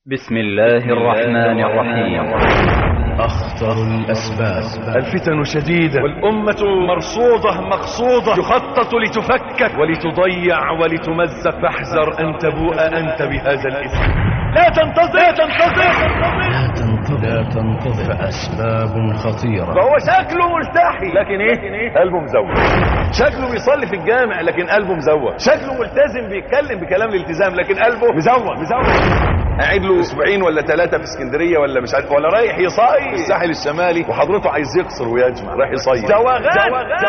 بسم الله الرحمن الرحيم أخطر الأسباب الفتن شديدة والأمة مرصودة مقصودة يخطط لتفكك ولتضيع ولتمزق فاحذر أن تبوء أنت بهذا الإثم لا تنتظر لا تنتظر لا تنتظر لا تنتظر فأسباب خطيرة فهو شكله ملتحي لكن ايه قلبه مزوج شكله بيصلي في الجامع لكن قلبه مزوج شكله ملتزم بيتكلم بكلام الالتزام لكن قلبه مزوج مزوج قاعد له اسبوعين ولا ثلاثه في اسكندريه ولا مش عارف ولا رايح يصيف الساحل الشمالي وحضرته عايز يقصر ويجمع رايح يصيف زواغان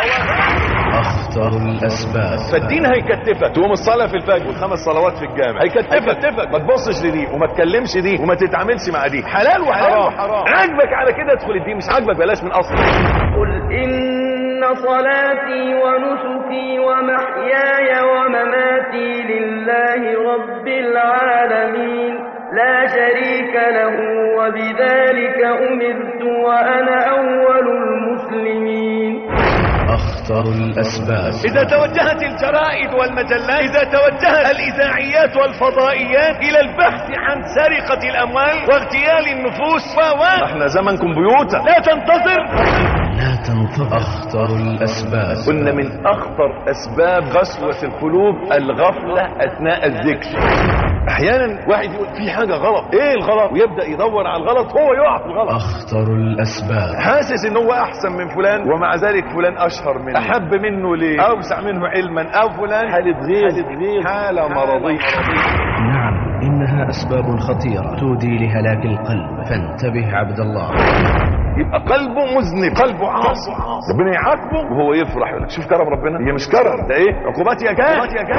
أخطر الأسباب فالدين هيكتفك تقوم الصلاه في الفجر والخمس صلوات في الجامع هيكتفك هيكتفك ما تبصش لدي وما تكلمش دي وما تتعاملش مع دي حلال وحرام عاجبك على كده ادخل الدين مش عاجبك بلاش من اصل قل إن صلاتي ونسكي ومحياي ومماتي لله رب العالمين لا شريك له وبذلك أمرت وأنا أول المسلمين أخطر الأسباب إذا توجهت الجرائد والمجلات إذا توجهت الإذاعيات والفضائيات إلى البحث عن سرقة الأموال واغتيال النفوس و احنا زمن كمبيوتر لا تنتظر لا تنتظر أخطر الأسباب قلنا من أخطر أسباب غسوة القلوب الغفلة أثناء الذكر أحيانا واحد يقول في حاجة غلط إيه الغلط ويبدأ يدور على الغلط هو يقع في الغلط أخطر الأسباب حاسس ان هو احسن من فلان ومع ذلك فلان اشهر منه احب منه ليه اوسع منه علما او فلان حالة غيظ حالة مرضية نعم إنها أسباب خطيرة تودي لهلاك القلب فانتبه عبد الله يبقى قلبه مذنب قلبه عاصي ربنا يعاقبه وهو يفرح يقول لك شوف كرم ربنا هي مش كرم ده ايه عقوبات يا كان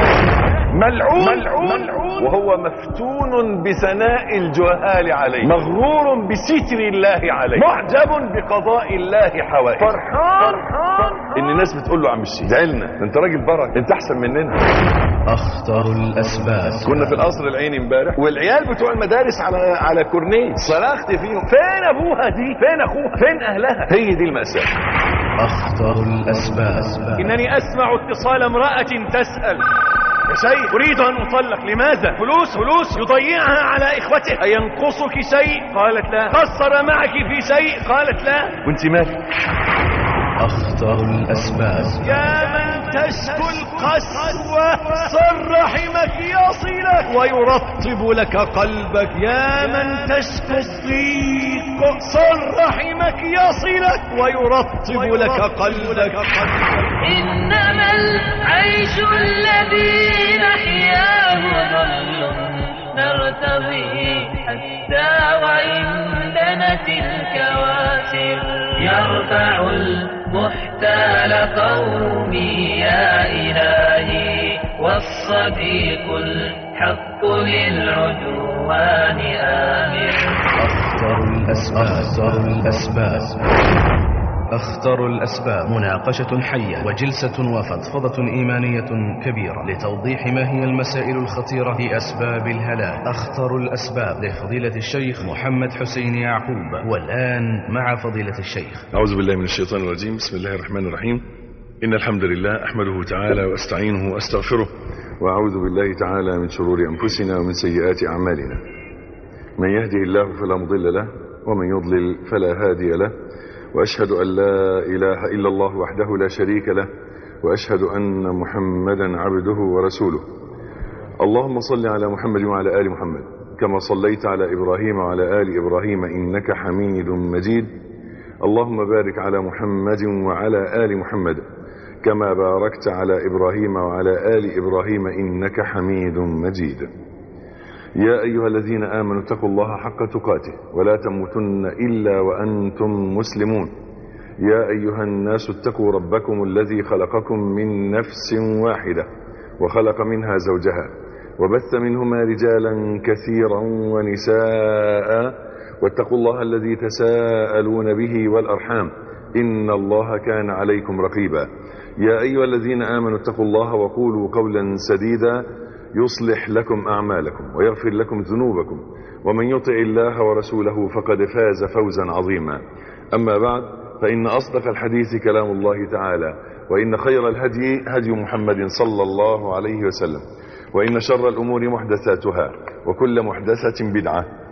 ملعون ملعون وهو مفتون بثناء الجهال عليه مغرور بستر الله عليه معجب بقضاء الله حوائج فرحان ان الناس بتقول له عم الشيخ زعلنا ده انت راجل برك انت احسن مننا أخطر الأسباب كنا في القصر العيني امبارح والعيال بتوع المدارس على على كورنيش صرخت فيهم فين ابوها دي فين اخوها فين اهلها هي دي المأساة أخطر الأسباب انني اسمع اتصال امرأة تسأل يا شيخ اريد ان اطلق لماذا فلوس فلوس يضيعها على اخوته اينقصك شيء قالت لا قصر معك في شيء قالت لا وانت مالك أخطر الأسباب يا من تشكو القسوة صر رحمك يصلك ويرطب لك قلبك يا من تشكو الضيق صر رحمك يصلك ويرطب لك قلبك إنما العيش الذي نحياه ظل نرتضيه حتى وإن دنت الكواسر يرفع المحتال قومي يا إلهي والصديق الحق للعدوان آمر أخطر الأسباب أخطر الأسباب أخطر الأسباب مناقشة حية وجلسة وفضفضة إيمانية كبيرة لتوضيح ما هي المسائل الخطيرة في أسباب الهلاك أخطر الأسباب لفضيلة الشيخ محمد حسين يعقوب والآن مع فضيلة الشيخ أعوذ بالله من الشيطان الرجيم بسم الله الرحمن الرحيم إن الحمد لله أحمده تعالى وأستعينه وأستغفره وأعوذ بالله تعالى من شرور أنفسنا ومن سيئات أعمالنا من يهده الله فلا مضل له ومن يضلل فلا هادي له وأشهد أن لا إله إلا الله وحده لا شريك له وأشهد أن محمدا عبده ورسوله اللهم صل على محمد وعلى آل محمد كما صليت على إبراهيم وعلى آل إبراهيم إنك حميد مجيد اللهم بارك على محمد وعلى آل محمد كما باركت على إبراهيم وعلى آل إبراهيم إنك حميد مجيد يا أيها الذين آمنوا اتقوا الله حق تقاته ولا تموتن إلا وأنتم مسلمون يا أيها الناس اتقوا ربكم الذي خلقكم من نفس واحدة وخلق منها زوجها وبث منهما رجالا كثيرا ونساء واتقوا الله الذي تساءلون به والأرحام إن الله كان عليكم رقيبا يا أيها الذين آمنوا اتقوا الله وقولوا قولا سديدا يصلح لكم أعمالكم ويغفر لكم ذنوبكم ومن يطع الله ورسوله فقد فاز فوزا عظيما أما بعد فإن أصدق الحديث كلام الله تعالى وإن خير الهدي هدي محمد صلى الله عليه وسلم وإن شر الأمور محدثاتها وكل محدثة بدعة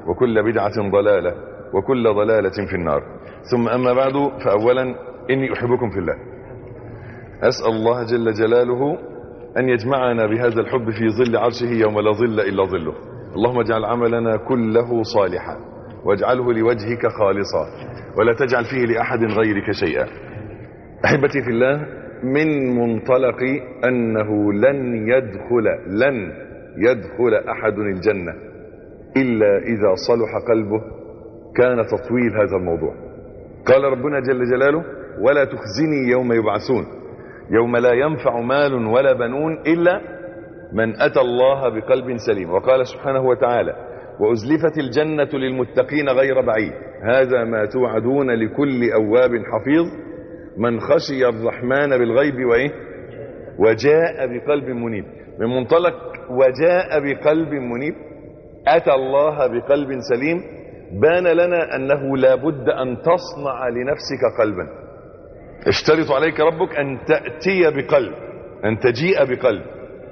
وكل بدعة ضلالة وكل ضلالة في النار ثم أما بعد فأولا إني أحبكم في الله أسأل الله جل جلاله أن يجمعنا بهذا الحب في ظل عرشه يوم لا ظل إلا ظله اللهم اجعل عملنا كله صالحا واجعله لوجهك خالصا ولا تجعل فيه لأحد غيرك شيئا أحبتي في الله من منطلق أنه لن يدخل لن يدخل أحد الجنة إلا إذا صلح قلبه كان تطويل هذا الموضوع قال ربنا جل جلاله ولا تخزني يوم يبعثون يوم لا ينفع مال ولا بنون إلا من أتى الله بقلب سليم وقال سبحانه وتعالى وأزلفت الجنة للمتقين غير بعيد هذا ما توعدون لكل أواب حفيظ من خشي الرحمن بالغيب وإيه وجاء بقلب منيب من منطلق وجاء بقلب منيب أتى الله بقلب سليم بان لنا أنه لا بد أن تصنع لنفسك قلبا اشترط عليك ربك أن تأتي بقلب أن تجيء بقلب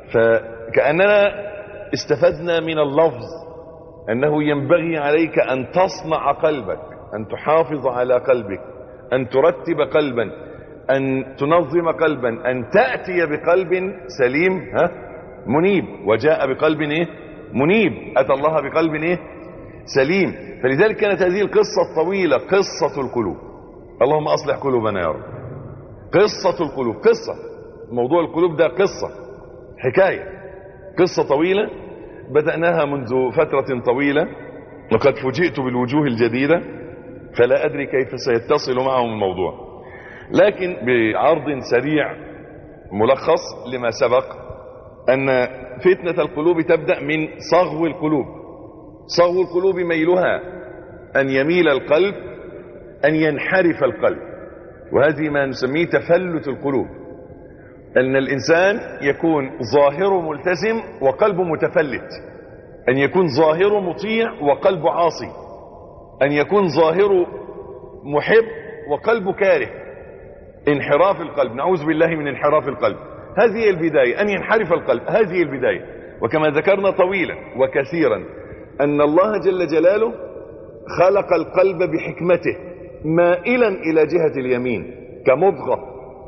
فكأننا استفدنا من اللفظ أنه ينبغي عليك أن تصنع قلبك أن تحافظ على قلبك أن ترتب قلبا أن تنظم قلبا أن تأتي بقلب سليم ها منيب وجاء بقلب إيه منيب أتى الله بقلب إيه سليم فلذلك كانت هذه القصة الطويلة قصة القلوب اللهم أصلح قلوبنا يا رب قصة القلوب قصة موضوع القلوب ده قصة حكاية قصة طويلة بدأناها منذ فترة طويلة وقد فوجئت بالوجوه الجديدة فلا أدري كيف سيتصل معهم الموضوع لكن بعرض سريع ملخص لما سبق أن فتنة القلوب تبدأ من صغو القلوب صغو القلوب ميلها أن يميل القلب أن ينحرف القلب وهذه ما نسميه تفلت القلوب أن الإنسان يكون ظاهره ملتزم وقلبه متفلت أن يكون ظاهره مطيع وقلبه عاصي أن يكون ظاهره محب وقلبه كاره انحراف القلب نعوذ بالله من انحراف القلب هذه البداية أن ينحرف القلب هذه البداية وكما ذكرنا طويلا وكثيرا أن الله جل جلاله خلق القلب بحكمته مائلا إلى جهة اليمين كمضغة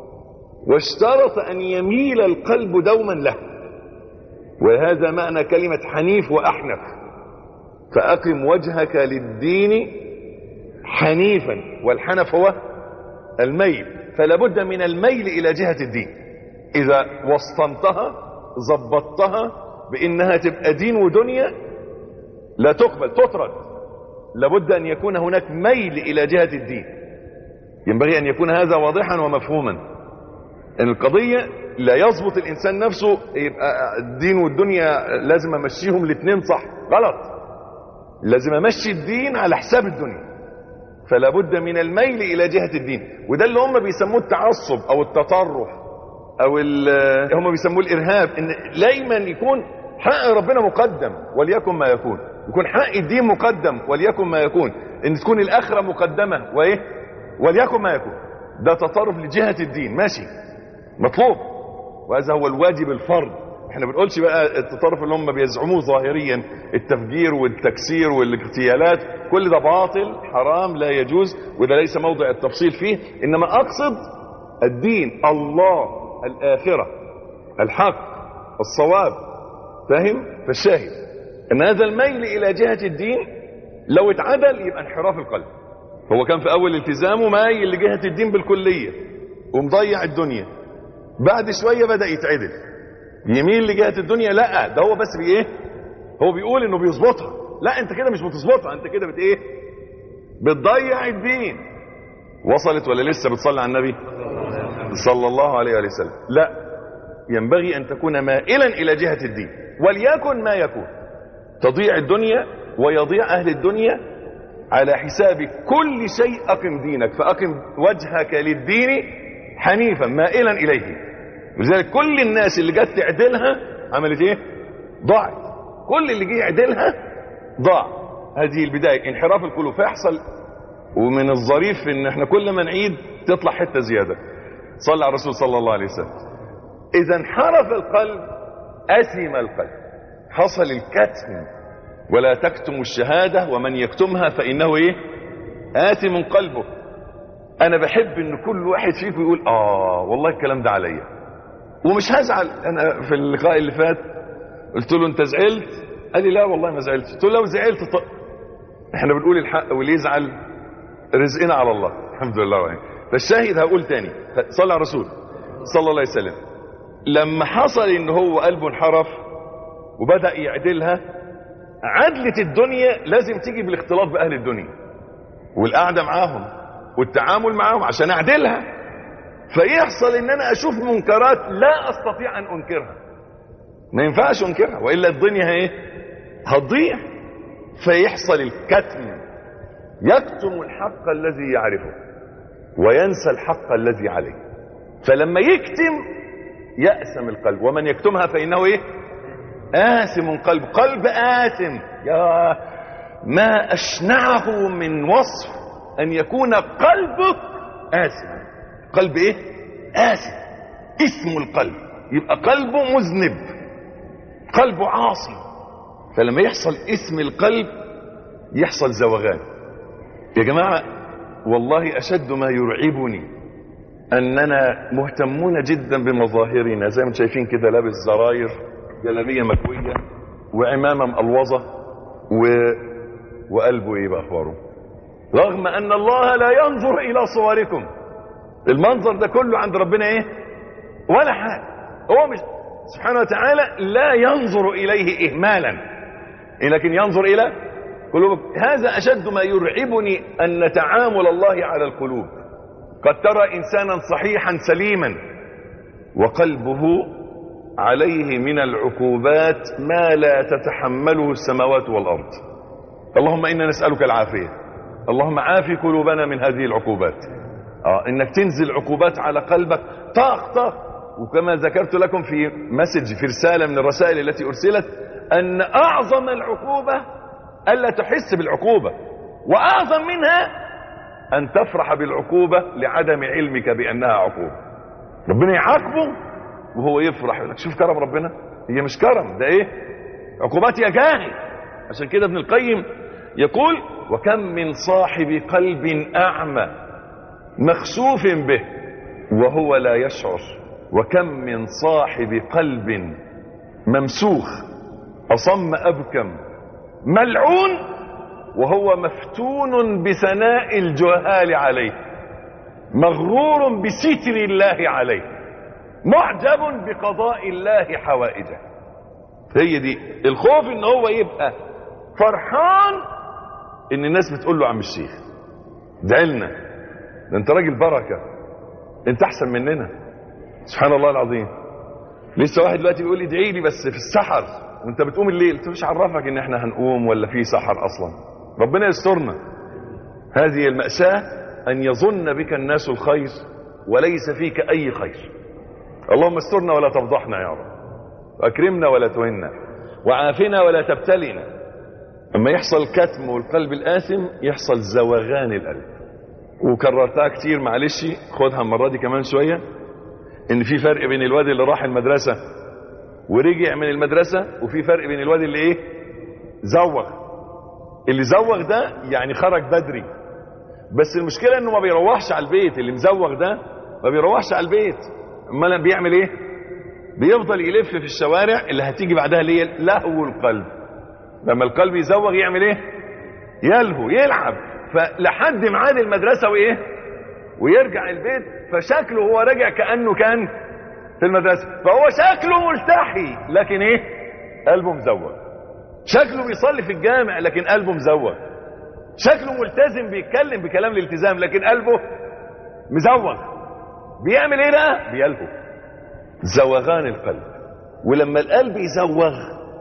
واشترط أن يميل القلب دوما له وهذا معنى كلمة حنيف وأحنف فأقم وجهك للدين حنيفا والحنف هو الميل فلا بد من الميل إلى جهة الدين إذا وسطنتها ظبطتها بإنها تبقى دين ودنيا لا تقبل تطرد لابد أن يكون هناك ميل إلى جهة الدين ينبغي أن يكون هذا واضحا ومفهوما ان القضية لا يظبط الانسان نفسه يبقى الدين والدنيا لازم امشيهم الاثنين صح غلط لازم امشي الدين على حساب الدنيا فلا بد من الميل الى جهة الدين وده اللي هم بيسموه التعصب او التطرف او هم بيسموه الارهاب ان دايما يكون حق ربنا مقدم وليكن ما يكون يكون حق الدين مقدم وليكن ما يكون ان تكون الاخره مقدمه وايه وليكن ما يكون ده تطرف لجهه الدين ماشي مطلوب وهذا هو الواجب الفرض احنا بنقولش بقى التطرف اللي هم بيزعموه ظاهريا التفجير والتكسير والاغتيالات كل ده باطل حرام لا يجوز وده ليس موضع التفصيل فيه انما اقصد الدين الله الاخرة الحق الصواب فاهم فالشاهد ان هذا الميل الى جهة الدين لو اتعدل يبقى انحراف القلب هو كان في اول التزامه مايل لجهة الدين بالكلية ومضيع الدنيا بعد شوية بدأ يتعدل يميل لجهة الدنيا لا ده هو بس بايه هو بيقول انه بيظبطها لا انت كده مش بتظبطها انت كده بت ايه بتضيع الدين وصلت ولا لسه بتصلي على النبي صلى الله عليه وآله وسلم لا ينبغي ان تكون مائلا الى جهة الدين وليكن ما يكون تضيع الدنيا ويضيع اهل الدنيا على حساب كل شيء اقم دينك فاقم وجهك للدين حنيفا مائلا اليه لذلك كل الناس اللي جت تعدلها عملت ايه ضاعت كل اللي جه يعدلها ضاع هذه البداية انحراف القلوب فيحصل ومن الظريف ان احنا كل ما نعيد تطلع حتة زيادة صلى على الرسول صلى الله عليه وسلم اذا انحرف القلب اثم القلب حصل الكتم ولا تكتم الشهادة ومن يكتمها فإنه إيه آثم قلبه أنا بحب إن كل واحد فيكم يقول آه والله الكلام ده عليا ومش هزعل أنا في اللقاء اللي فات قلت له أنت زعلت قال لي لا والله ما زعلت قلت له لو زعلت طب احنا بنقول الحق واللي يزعل رزقنا على الله الحمد لله وعين. فالشاهد هقول تاني صلى على الرسول صلى الله عليه وسلم لما حصل ان هو قلبه انحرف وبدأ يعدلها عدلة الدنيا لازم تيجي بالاختلاط بأهل الدنيا والقعدة معاهم والتعامل معاهم عشان اعدلها فيحصل ان انا اشوف منكرات لا استطيع ان انكرها ما ينفعش انكرها والا الدنيا ايه هتضيع فيحصل الكتم يكتم الحق الذي يعرفه وينسى الحق الذي عليه فلما يكتم يأسم القلب ومن يكتمها فإنه إيه آثم قلب قلب آثم يا ما أشنعه من وصف أن يكون قلبك آثم قلب إيه آثم اسم القلب يبقى قلبه مذنب قلبه عاصي فلما يحصل اسم القلب يحصل زوغان يا جماعة والله أشد ما يرعبني أننا مهتمون جدا بمظاهرنا زي ما انتم شايفين كده لابس زراير جلابية مكوية وعمامة مقلوظة و... وقلبه ايه بأخباره رغم أن الله لا ينظر إلى صوركم المنظر ده كله عند ربنا ايه ولا حاجة هو مش سبحانه وتعالى لا ينظر إليه إهمالا لكن ينظر إلى قلوبك هذا أشد ما يرعبني أن تعامل الله على القلوب قد ترى إنسانا صحيحا سليما وقلبه عليه من العقوبات ما لا تتحمله السماوات والأرض اللهم إنا نسألك العافية اللهم عافي قلوبنا من هذه العقوبات آه إنك تنزل عقوبات على قلبك طاق طاق وكما ذكرت لكم في مسج في رسالة من الرسائل التي أرسلت أن أعظم العقوبة ألا تحس بالعقوبة وأعظم منها أن تفرح بالعقوبة لعدم علمك بأنها عقوبة ربنا يعاقبه وهو يفرح يقول لك شوف كرم ربنا هي مش كرم ده ايه عقوبات يا جاهل عشان كده ابن القيم يقول وكم من صاحب قلب أعمى مخسوف به وهو لا يشعر وكم من صاحب قلب ممسوخ أصم أبكم ملعون وهو مفتون بثناء الجهال عليه مغرور بستر الله عليه معجب بقضاء الله حوائجه هي دي الخوف ان هو يبقى فرحان ان الناس بتقول له عم الشيخ دعلنا ده انت راجل بركة انت احسن مننا سبحان الله العظيم لسه واحد دلوقتي بيقول لي ادعي لي بس في السحر وانت بتقوم الليل انت مش عرفك ان احنا هنقوم ولا في سحر اصلا ربنا يسترنا هذه المأساة ان يظن بك الناس الخير وليس فيك اي خير اللهم استرنا ولا تفضحنا يا رب واكرمنا ولا تهنا وعافنا ولا تبتلنا اما يحصل كتم والقلب الآثم يحصل زوغان القلب وكررتها كتير معلش خدها المرة دي كمان شوية ان في فرق بين الواد اللي راح المدرسة ورجع من المدرسة وفي فرق بين الواد اللي ايه زوغ اللي زوغ ده يعني خرج بدري بس المشكلة انه ما بيروحش على البيت اللي مزوغ ده ما بيروحش على البيت امال بيعمل ايه بيفضل يلف في الشوارع اللي هتيجي بعدها اللي هي لهو القلب لما القلب يزوغ يعمل ايه يلهو يلعب فلحد ميعاد المدرسة وايه ويرجع البيت فشكله هو راجع كأنه كان في المدرسة فهو شكله ملتحي لكن ايه قلبه مزوغ شكله بيصلي في الجامع لكن قلبه مزوغ شكله ملتزم بيتكلم بكلام الالتزام لكن قلبه مزوغ بيعمل ايه بقى بيلهو زوغان القلب ولما القلب يزوغ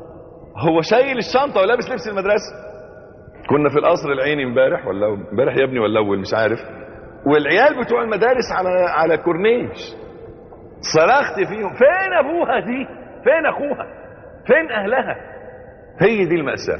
هو شايل الشنطه ولابس لبس المدرسه كنا في القصر العيني امبارح ولا امبارح يا ابني ولا اول مش عارف والعيال بتوع المدارس على على كورنيش صرخت فيهم فين ابوها دي فين اخوها فين اهلها هي دي المأساة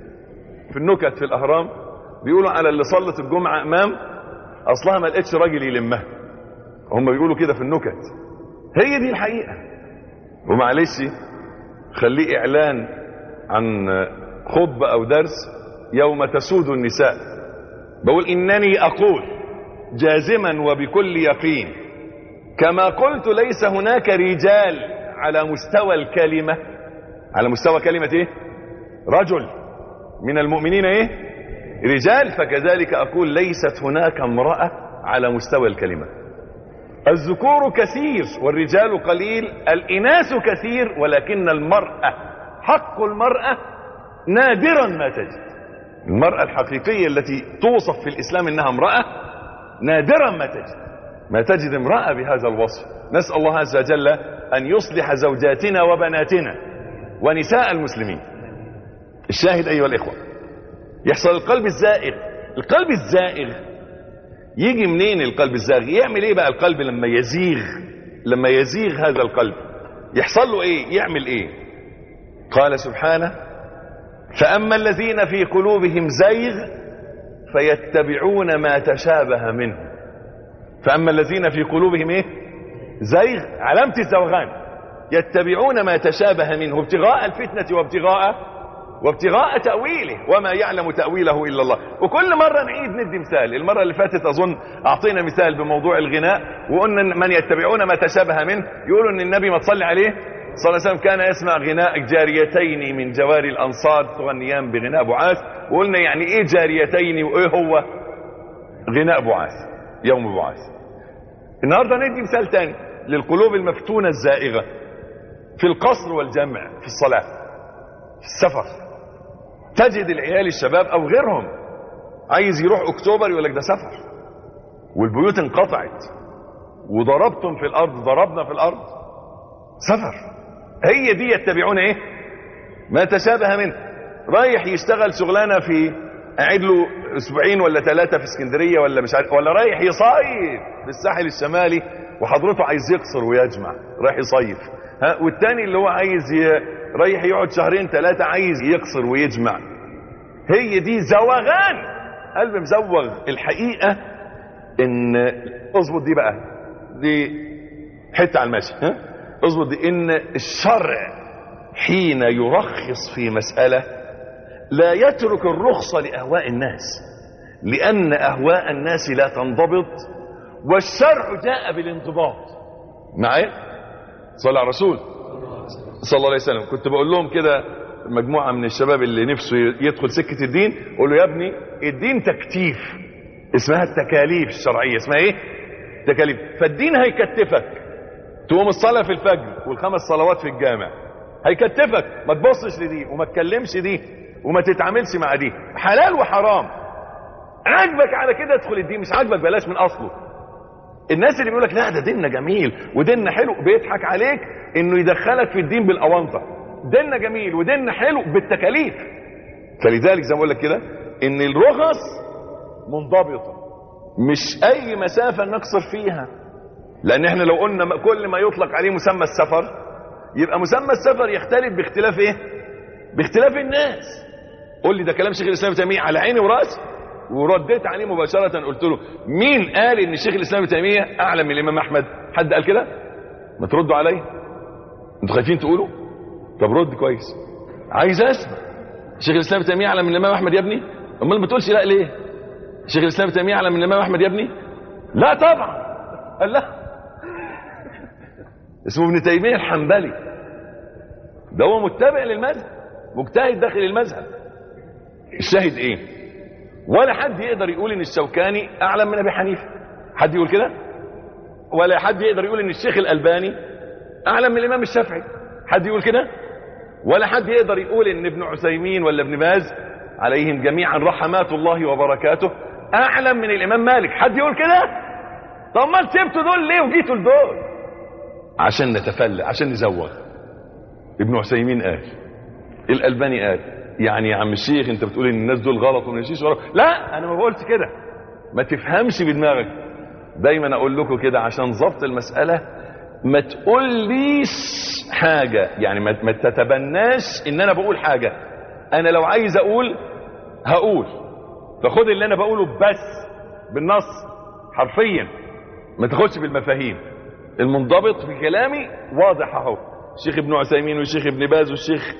في النكت في الاهرام بيقولوا على اللي صلت الجمعة امام اصلها ما لقتش راجل يلمها هم بيقولوا كده في النكت هي دي الحقيقة ومعلش خليه اعلان عن خطبة او درس يوم تسود النساء بقول انني اقول جازما وبكل يقين كما قلت ليس هناك رجال على مستوى الكلمة على مستوى كلمة ايه رجل من المؤمنين ايه رجال فكذلك اقول ليست هناك امرأة على مستوى الكلمة الذكور كثير والرجال قليل الاناث كثير ولكن المرأة حق المرأة نادرا ما تجد المرأة الحقيقية التي توصف في الاسلام انها امرأة نادرا ما تجد ما تجد امرأة بهذا الوصف نسأل الله عز وجل ان يصلح زوجاتنا وبناتنا ونساء المسلمين الشاهد ايها الاخوة يحصل القلب الزائغ القلب الزائغ يجي منين القلب الزائغ يعمل ايه بقى القلب لما يزيغ لما يزيغ هذا القلب يحصل له ايه يعمل ايه قال سبحانه فاما الذين في قلوبهم زيغ فيتبعون ما تشابه منه فاما الذين في قلوبهم ايه زيغ علامة الزوغان يتبعون ما تشابه منه ابتغاء الفتنة وابتغاء وابتغاء تأويله وما يعلم تأويله إلا الله وكل مرة نعيد ندي مثال المرة اللي فاتت أظن أعطينا مثال بموضوع الغناء وقلنا من يتبعون ما تشابه منه يقولوا أن النبي ما تصلي عليه صلى الله عليه وسلم كان يسمع غناء جاريتين من جواري الأنصار تغنيان بغناء بعاث وقلنا يعني إيه جاريتين وإيه هو غناء بعاث يوم بعاث النهاردة ندي مثال تاني للقلوب المفتونة الزائغة في القصر والجمع في الصلاة في السفر تجد العيال الشباب او غيرهم عايز يروح اكتوبر يقول لك ده سفر والبيوت انقطعت وضربتم في الارض ضربنا في الارض سفر هي دي يتبعون ايه ما تشابه منه رايح يشتغل شغلانه في قاعد له اسبوعين ولا ثلاثه في اسكندريه ولا مش عارف ولا رايح يصيف في الساحل الشمالي وحضرته عايز يقصر ويجمع رايح يصيف ها والتاني اللي هو عايز ي... رايح يقعد شهرين ثلاثة عايز يقصر ويجمع هي دي زوغان قلب مزوغ الحقيقة ان اظبط دي بقى دي حتة على الماشي ها اظبط دي ان الشرع حين يرخص في مسألة لا يترك الرخصة لأهواء الناس لأن أهواء الناس لا تنضبط والشرع جاء بالانضباط معايا صلى على الرسول صلى الله عليه وسلم كنت بقول لهم كده مجموعة من الشباب اللي نفسه يدخل سكة الدين قول له يا ابني الدين تكتيف اسمها التكاليف الشرعية اسمها ايه تكاليف فالدين هيكتفك تقوم الصلاة في الفجر والخمس صلوات في الجامع هيكتفك ما تبصش لدي وما تكلمش دي وما تتعاملش مع دي حلال وحرام عاجبك على كده ادخل الدين مش عاجبك بلاش من اصله الناس اللي بيقولك لا ده ديننا جميل وديننا حلو بيضحك عليك انه يدخلك في الدين بالاونطه ديننا جميل وديننا حلو بالتكاليف فلذلك زي ما بقول لك كده ان الرخص منضبطه مش اي مسافه نقصر فيها لان احنا لو قلنا كل ما يطلق عليه مسمى السفر يبقى مسمى السفر يختلف باختلاف ايه باختلاف الناس قول لي ده كلام شيخ الاسلام ابن تيميه على عيني وراسي ورديت عليه مباشره قلت له مين قال ان شيخ الاسلام ابن تيميه اعلم من الامام احمد حد قال كده ما تردوا عليا انتوا خايفين تقولوا طب رد كويس عايز اسمع شيخ الاسلام ابن تيميه اعلم من الامام احمد يا ابني امال ما تقولش لا ليه شيخ الاسلام ابن تيميه اعلم من الامام احمد يا ابني لا طبعا قال لا اسمه ابن تيميه الحنبلي ده هو متبع للمذهب مجتهد داخل المذهب الشاهد ايه ولا حد يقدر يقول ان الشوكاني اعلم من ابي حنيفه حد يقول كده ولا حد يقدر يقول ان الشيخ الالباني اعلم من الامام الشافعي حد يقول كده ولا حد يقدر يقول ان ابن عثيمين ولا ابن باز عليهم جميعا رحمات الله وبركاته اعلم من الامام مالك حد يقول كده طب ما سبتوا دول ليه وجيتوا لدول عشان نتفلى عشان نزوغ ابن عثيمين قال الالباني قال يعني يا عم الشيخ انت بتقول ان الناس دول غلط وما نمشيش ورا لا انا ما بقولش كده ما تفهمش بدماغك دايما اقول لكم كده عشان ضبط المساله ما تقوليش حاجه يعني ما ما تتبناش ان انا بقول حاجه انا لو عايز اقول هقول فخد اللي انا بقوله بس بالنص حرفيا ما تاخدش بالمفاهيم المنضبط في كلامي واضح اهو الشيخ ابن عثيمين والشيخ ابن باز والشيخ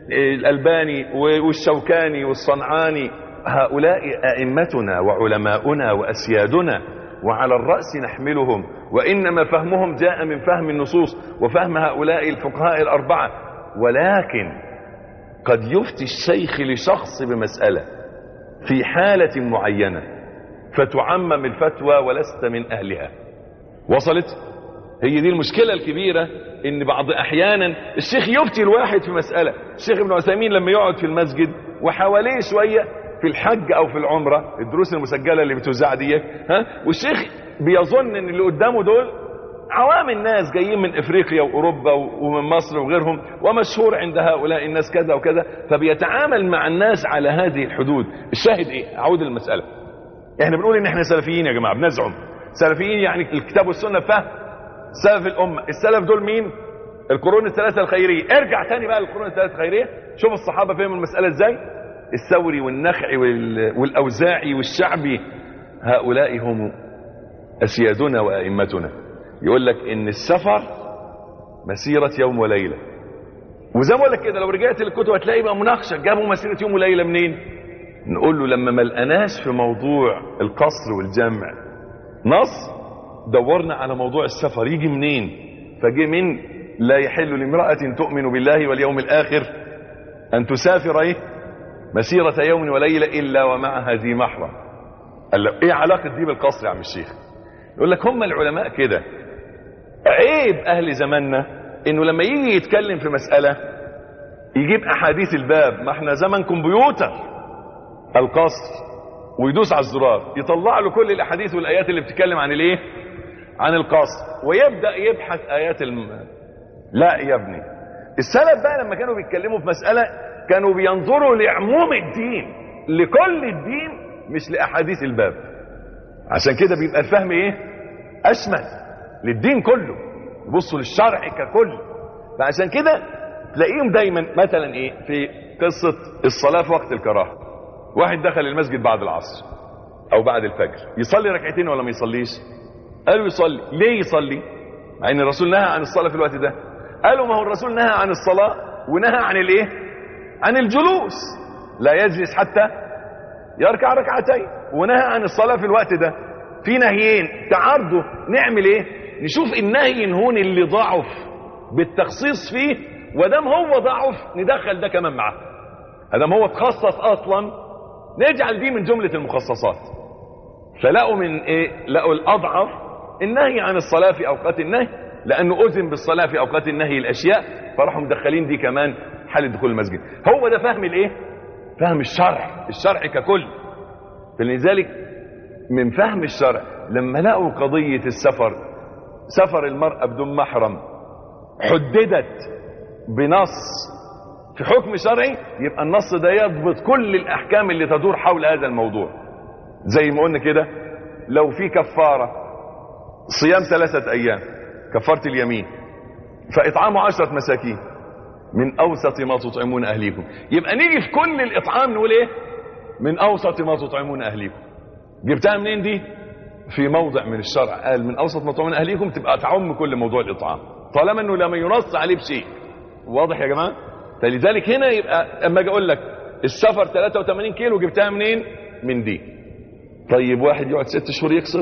الألباني والشوكاني والصنعاني هؤلاء أئمتنا وعلماؤنا وأسيادنا وعلى الرأس نحملهم وإنما فهمهم جاء من فهم النصوص وفهم هؤلاء الفقهاء الأربعة ولكن قد يفتي الشيخ لشخص بمسألة في حالة معينة فتعمم الفتوى ولست من أهلها وصلت هي دي المشكلة الكبيرة ان بعض احيانا الشيخ يفتي الواحد في مسألة الشيخ ابن عثيمين لما يقعد في المسجد وحواليه شوية في الحج او في العمرة الدروس المسجلة اللي بتوزع دي ها والشيخ بيظن ان اللي قدامه دول عوام الناس جايين من افريقيا واوروبا ومن مصر وغيرهم ومشهور عند هؤلاء الناس كذا وكذا فبيتعامل مع الناس على هذه الحدود الشاهد ايه اعود للمسألة احنا بنقول ان احنا سلفيين يا جماعة بنزعم سلفيين يعني الكتاب والسنة فهم سلف الأمة السلف دول مين القرون الثلاثة الخيرية ارجع تاني بقى للقرون الثلاثة الخيرية شوف الصحابة فهموا المسألة ازاي الثوري والنخعي وال... والأوزاعي والشعبي هؤلاء هم أسيادنا وأئمتنا يقول لك إن السفر مسيرة يوم وليلة وزي ما بقول لك كده لو رجعت للكتب هتلاقي بقى مناقشة جابوا مسيرة يوم وليلة منين نقول له لما ما لقناش في موضوع القصر والجمع نص دورنا على موضوع السفر يجي منين فجي من لا يحل لامرأة تؤمن بالله واليوم الآخر أن تسافر إيه مسيرة يوم وليلة إلا ومعها ذي محرم قال له إيه علاقة دي بالقصر يا عم الشيخ يقول لك هم العلماء كده عيب أهل زماننا إنه لما يجي يتكلم في مسألة يجيب أحاديث الباب ما احنا زمن كمبيوتر القصر ويدوس على الزرار يطلع له كل الأحاديث والآيات اللي بتتكلم عن الإيه عن القصر ويبدأ يبحث آيات الم... لا يا ابني السلف بقى لما كانوا بيتكلموا في مسألة كانوا بينظروا لعموم الدين لكل الدين مش لأحاديث الباب عشان كده بيبقى الفهم ايه أشمل للدين كله يبصوا للشرع ككل فعشان كده تلاقيهم دايما مثلا ايه في قصة الصلاة في وقت الكراهة واحد دخل المسجد بعد العصر او بعد الفجر يصلي ركعتين ولا ما يصليش قالوا يصلي ليه يصلي مع ان الرسول نهى عن الصلاة في الوقت ده قالوا ما هو الرسول نهى عن الصلاة ونهى عن الايه عن الجلوس لا يجلس حتى يركع ركعتين ونهى عن الصلاة في الوقت ده في نهيين تعارضوا نعمل ايه نشوف النهي ينهون اللي ضعف بالتخصيص فيه ودام هو ضعف ندخل ده كمان معاه ادام هو تخصص اصلا نجعل دي من جملة المخصصات فلقوا من ايه لقوا الاضعف النهي عن الصلاة في اوقات النهي لانه اذن بالصلاة في اوقات النهي الاشياء فراحوا مدخلين دي كمان حال دخول المسجد هو ده فهم الايه فهم الشرع الشرع ككل فلذلك من فهم الشرع لما لقوا قضية السفر سفر المرأة بدون محرم حددت بنص في حكم شرعي يبقى النص ده يضبط كل الأحكام اللي تدور حول هذا الموضوع زي ما قلنا كده لو في كفارة صيام ثلاثة أيام كفارة اليمين فإطعام عشرة مساكين من أوسط ما تطعمون أهليكم يبقى نيجي في كل الإطعام نقول إيه من أوسط ما تطعمون أهليكم جبتها منين دي في موضع من الشرع قال من أوسط ما تطعمون أهليكم تبقى تعم كل موضوع الإطعام طالما أنه لما ينص عليه بشيء واضح يا جماعة فلذلك هنا يبقى اما اجي اقول لك السفر 83 كيلو جبتها منين من دي طيب واحد يقعد ست شهور يكسر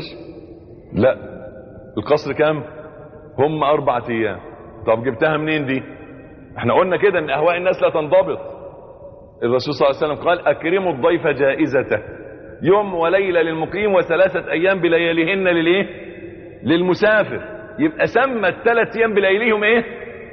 لا القصر كام هم اربع ايام طب جبتها منين دي احنا قلنا كده ان اهواء الناس لا تنضبط الرسول صلى الله عليه وسلم قال اكرموا الضيف جائزته يوم وليله للمقيم وثلاثه ايام بلياليهن للايه للمسافر يبقى سمى الثلاث ايام بلياليهم ايه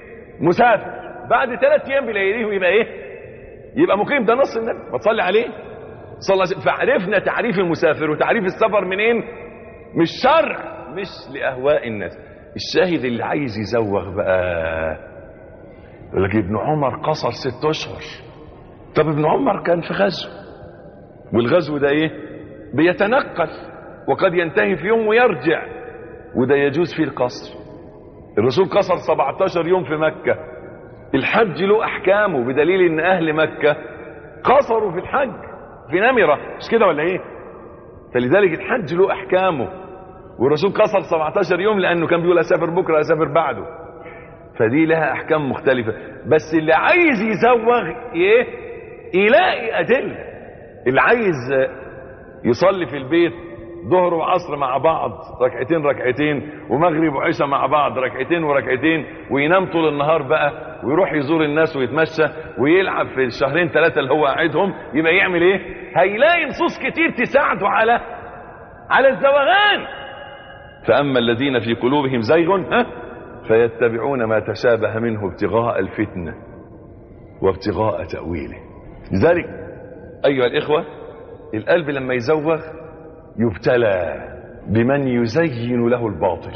مسافر بعد ثلاث ايام بلياليهم يبقى ايه يبقى مقيم ده نص النبي ما تصلي عليه صلى الله عليه وسلم فعرفنا تعريف المسافر وتعريف السفر منين مش شرع مش لاهواء الناس الشاهد اللي عايز يزوغ بقى يقول لك ابن عمر قصر ست اشهر طب ابن عمر كان في غزو والغزو ده ايه بيتنقل وقد ينتهي في يوم ويرجع وده يجوز فيه القصر الرسول قصر 17 يوم في مكة الحج له احكامه بدليل ان اهل مكة قصروا في الحج في نمرة مش كده ولا ايه فلذلك الحج له احكامه والرسول قصر 17 يوم لانه كان بيقول اسافر بكرة اسافر بعده فدي لها احكام مختلفة بس اللي عايز يزوغ ايه يلاقي ادله اللي عايز يصلي في البيت ظهر وعصر مع بعض ركعتين ركعتين ومغرب وعشاء مع بعض ركعتين وركعتين وينام طول النهار بقى ويروح يزور الناس ويتمشى ويلعب في الشهرين ثلاثة اللي هو قاعدهم يبقى يعمل ايه هيلاقي نصوص كتير تساعده على على الزوغان فأما الذين في قلوبهم زيغ ها فيتبعون ما تشابه منه ابتغاء الفتنة وابتغاء تأويله لذلك أيها الإخوة القلب لما يزوغ يبتلى بمن يزين له الباطل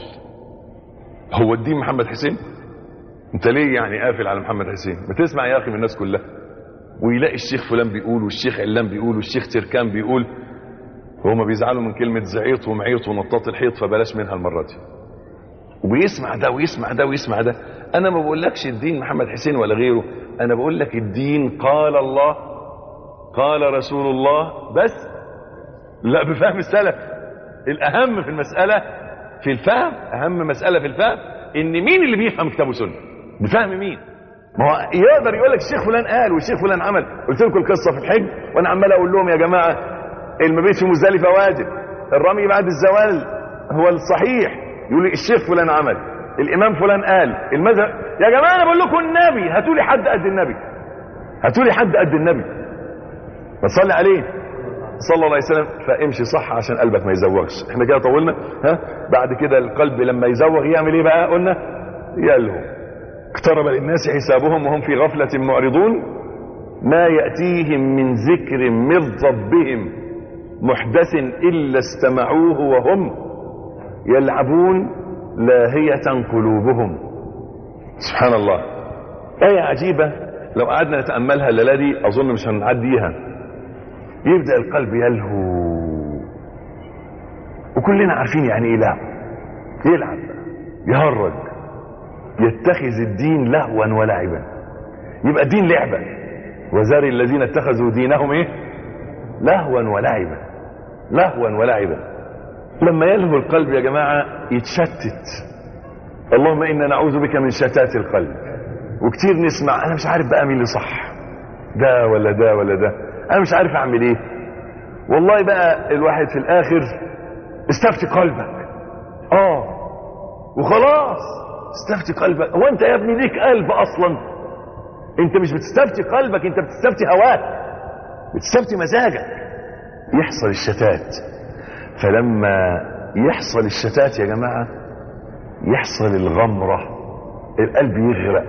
هو الدين محمد حسين انت ليه يعني قافل على محمد حسين ما تسمع يا اخي من الناس كلها ويلاقي الشيخ فلان بيقول والشيخ علان بيقول والشيخ تركان بيقول وهما بيزعلوا من كلمة زعيط ومعيط ونطاط الحيط فبلاش منها المرة دي ويسمع ده ويسمع ده ويسمع ده انا ما بقولكش الدين محمد حسين ولا غيره انا بقول لك الدين قال الله قال رسول الله بس لا بفهم السلف الاهم في المسألة في الفهم اهم مسألة في الفهم ان مين اللي بيفهم كتاب وسنة بفهم مين ما هو يقدر يقول لك الشيخ فلان قال والشيخ فلان عمل قلت لكم القصة في الحج وانا عمال اقول لهم يا جماعة المبيت في مزدلفة واجب الرمي بعد الزوال هو الصحيح يقول لي الشيخ فلان عمل الامام فلان قال المذهب يا جماعة انا بقول لكم النبي هاتوا لي حد قد النبي هاتوا لي حد قد النبي بتصلي عليه صلى الله عليه وسلم فامشي صح عشان قلبك ما يزوغش احنا كده طولنا ها بعد كده القلب لما يزوغ يعمل ايه بقى قلنا يلهو اقترب للناس حسابهم وهم في غفلة معرضون ما يأتيهم من ذكر من ربهم محدث إلا استمعوه وهم يلعبون لاهية قلوبهم سبحان الله آية عجيبة لو قعدنا نتأملها الليلة دي أظن مش هنعديها يبدأ القلب يلهو وكلنا عارفين يعني ايه لعب يلعب يهرج يتخذ الدين لهوا ولعبا يبقى الدين لعبة وذر الذين اتخذوا دينهم ايه لهوا ولعبا لهوا ولعبا لما يلهو القلب يا جماعة يتشتت اللهم انا نعوذ بك من شتات القلب وكتير نسمع انا مش عارف بقى مين اللي صح ده ولا ده ولا ده انا مش عارف اعمل ايه والله بقى الواحد في الاخر استفتي قلبك اه وخلاص استفتي قلبك هو انت يا ابني ليك قلب اصلا انت مش بتستفتي قلبك انت بتستفتي هواك بتستفتي مزاجك يحصل الشتات فلما يحصل الشتات يا جماعة يحصل الغمرة القلب يغرق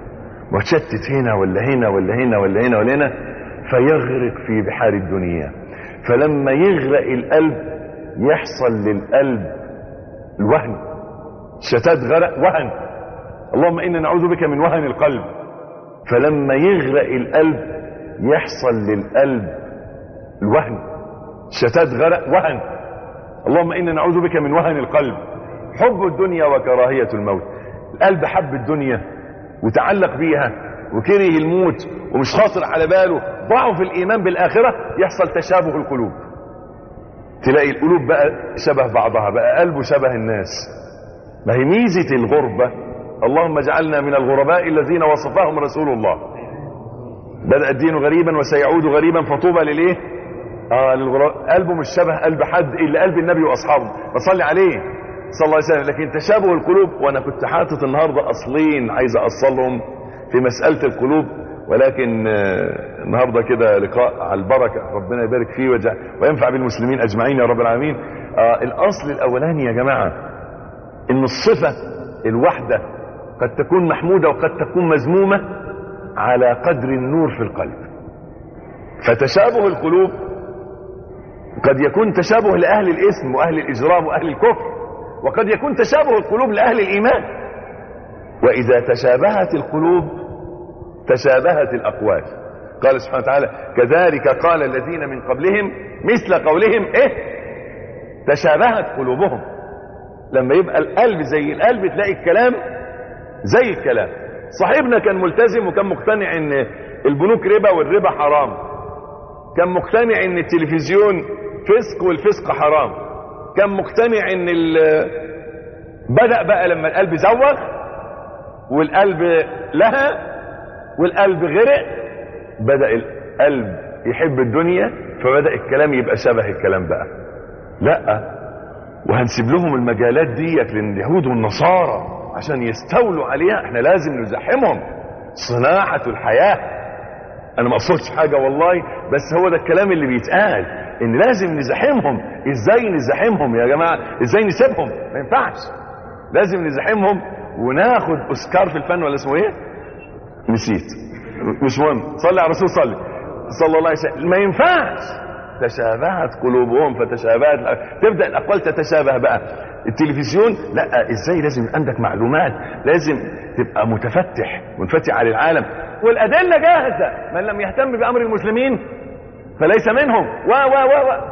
وتشتت هنا ولا هنا ولا هنا ولا هنا ولا هنا فيغرق في بحار الدنيا فلما يغرق القلب يحصل للقلب الوهن شتات غرق وهن اللهم إنا نعوذ بك من وهن القلب فلما يغرق القلب يحصل للقلب الوهن شتات غرق وهن اللهم إنا نعوذ بك من وهن القلب حب الدنيا وكراهية الموت القلب حب الدنيا وتعلق بيها وكره الموت ومش خاطر على باله ضعف الإيمان بالآخرة يحصل تشابه القلوب تلاقي القلوب بقى شبه بعضها بقى قلبه شبه الناس ما هي ميزة الغربة اللهم اجعلنا من الغرباء الذين وصفهم رسول الله بدأ الدين غريبا وسيعود غريبا فطوبى لليه اه للغرباء قلبه مش شبه قلب حد الا قلب النبي واصحابه بصلي عليه صلى الله عليه وسلم لكن تشابه القلوب وانا كنت حاطط النهارده اصلين عايز اوصلهم في مسألة القلوب ولكن آه، النهارده كده لقاء على البركة ربنا يبارك فيه ويجعل وينفع بالمسلمين اجمعين يا رب العالمين آه الاصل الاولاني يا جماعة ان الصفة الواحدة قد تكون محمودة وقد تكون مذمومة على قدر النور في القلب فتشابه القلوب قد يكون تشابه لأهل الإثم وأهل الإجرام وأهل الكفر وقد يكون تشابه القلوب لأهل الإيمان وإذا تشابهت القلوب تشابهت الأقوال قال سبحانه وتعالى كذلك قال الذين من قبلهم مثل قولهم إيه تشابهت قلوبهم لما يبقى القلب زي القلب تلاقي الكلام زي الكلام صاحبنا كان ملتزم وكان مقتنع ان البنوك ربا والربا حرام كان مقتنع ان التلفزيون فسق والفسق حرام كان مقتنع ان ال- بدأ بقى لما القلب زوغ والقلب لها والقلب غرق بدأ القلب يحب الدنيا فبدأ الكلام يبقى شبه الكلام بقى لا وهنسيب لهم المجالات ديت لليهود والنصارى عشان يستولوا عليها احنا لازم نزاحمهم صناعة الحياة انا ما اقصدش حاجة والله بس هو ده الكلام اللي بيتقال ان لازم نزاحمهم ازاي نزاحمهم يا جماعة ازاي نسيبهم ما ينفعش لازم نزاحمهم وناخد اوسكار في الفن ولا اسمه ايه نسيت مش مهم صلي على الرسول صلي صلى الله عليه وسلم ما ينفعش تشابهت قلوبهم فتشابهت تبدا الاقوال تتشابه بقى التلفزيون لا ازاي لازم يبقى عندك معلومات لازم تبقى متفتح منفتح على العالم والادله جاهزه من لم يهتم بامر المسلمين فليس منهم و و و و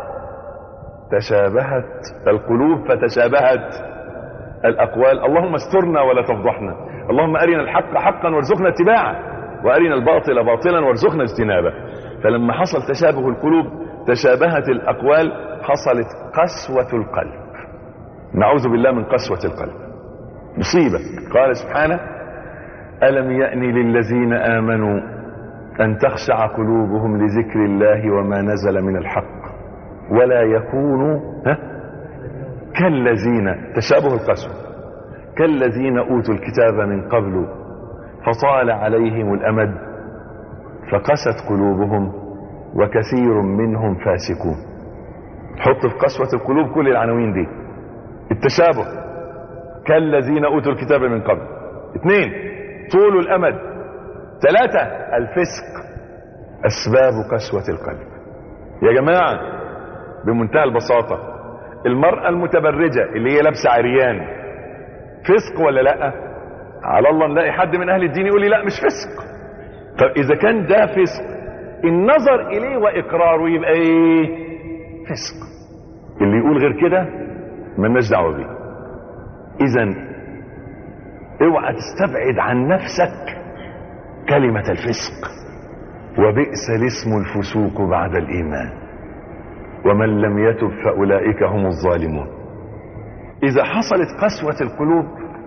تشابهت القلوب فتشابهت الاقوال اللهم استرنا ولا تفضحنا اللهم ارنا الحق حقا وارزقنا اتباعه وارنا الباطل باطلا وارزقنا اجتنابه فلما حصل تشابه القلوب تشابهت الاقوال حصلت قسوه القلب نعوذ بالله من قسوه القلب مصيبه قال سبحانه الم يان للذين امنوا ان تخشع قلوبهم لذكر الله وما نزل من الحق ولا يكونوا ها كالذين تشابه القسوه كالذين اوتوا الكتاب من قبل فطال عليهم الامد فقست قلوبهم وكثير منهم فاسقون حط في قسوة القلوب كل العناوين دي التشابه كالذين اوتوا الكتاب من قبل اثنين طول الامد ثلاثة الفسق اسباب قسوة القلب يا جماعة بمنتهى البساطة المرأة المتبرجة اللي هي لابسة عريان فسق ولا لا على الله نلاقي حد من اهل الدين يقول لي لا مش فسق طب اذا كان ده فسق النظر اليه واقراره يبقى ايه فسق اللي يقول غير كده ملناش دعوه بيه اذا اوعى تستبعد عن نفسك كلمه الفسق وبئس الاسم الفسوق بعد الايمان ومن لم يتب فاولئك هم الظالمون اذا حصلت قسوه القلوب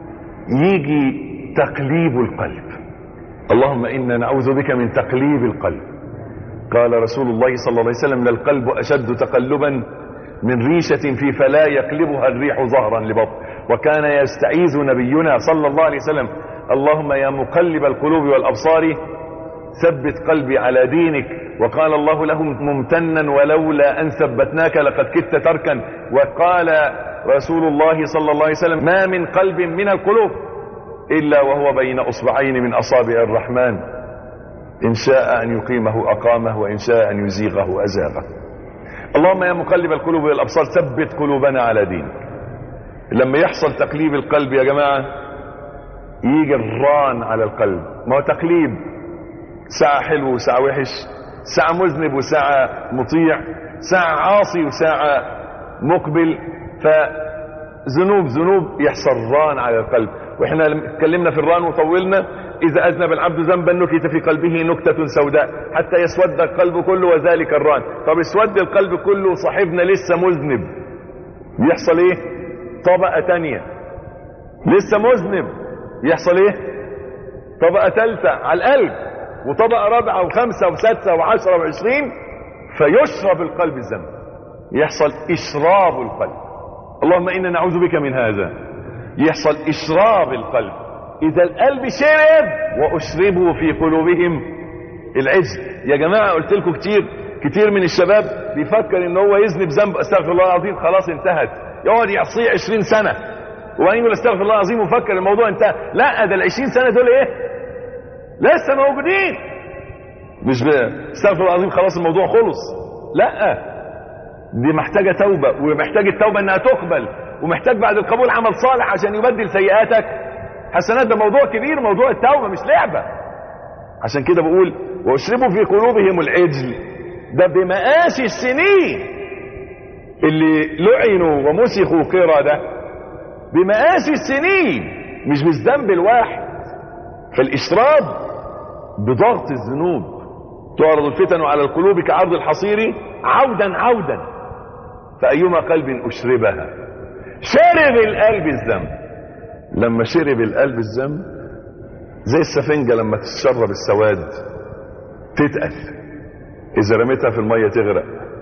يجي تقليب القلب اللهم انا نعوذ بك من تقليب القلب قال رسول الله صلى الله عليه وسلم للقلب اشد تقلبا من ريشة في فلا يقلبها الريح ظهرا لبطن وكان يستعيذ نبينا صلى الله عليه وسلم اللهم يا مقلب القلوب والابصار ثبت قلبي على دينك وقال الله له ممتنا ولولا ان ثبتناك لقد كدت تركا وقال رسول الله صلى الله عليه وسلم ما من قلب من القلوب الا وهو بين اصبعين من اصابع الرحمن ان شاء ان يقيمه اقامه وان شاء ان يزيغه ازاغه اللهم يا مقلب القلوب والابصار ثبت قلوبنا على دينك لما يحصل تقليب القلب يا جماعه يجي الران على القلب ما هو تقليب ساعة حلو وساعة وحش ساعة مذنب وساعة مطيع ساعة عاصي وساعة مقبل فذنوب ذنوب يحصل ران على القلب واحنا اتكلمنا في الران وطولنا اذا اذنب العبد ذنبا نكت في قلبه نكتة سوداء حتى يسود القلب كله وذلك الران طب اسود القلب كله صاحبنا لسه مذنب يحصل ايه طبقة تانية لسه مذنب يحصل ايه طبقة ثالثة على القلب وطبقة رابعة وخمسة وستة وعشرة وعشرين فيشرب القلب الذنب يحصل اشراب القلب اللهم انا نعوذ بك من هذا يحصل اشراب القلب اذا القلب شرب واشربوا في قلوبهم العجل يا جماعة قلت لكم كتير كتير من الشباب بيفكر ان هو يذنب ذنب استغفر الله العظيم خلاص انتهت يقعد يعصيه 20 سنة وبعدين يقول استغفر الله العظيم وفكر الموضوع انتهى لا ده ال 20 سنة دول ايه لسه موجودين مش استغفر الله العظيم خلاص الموضوع خلص لا دي محتاجة توبة ومحتاج التوبة انها تقبل ومحتاج بعد القبول عمل صالح عشان يبدل سيئاتك حسنات ده موضوع كبير موضوع التوبة مش لعبة عشان كده بقول واشربوا في قلوبهم العجل ده بمقاس السنين اللي لعنوا ومسخوا قردة بمقاس السنين مش بالذنب الواحد فالإشراب بضغط الذنوب تعرض الفتن على القلوب كعرض الحصير عودا عودا فأيما قلب أشربها شرب القلب الذنب لما شرب القلب الذنب زي السفنجة لما تشرب السواد تتقل اذا رميتها في المية تغرق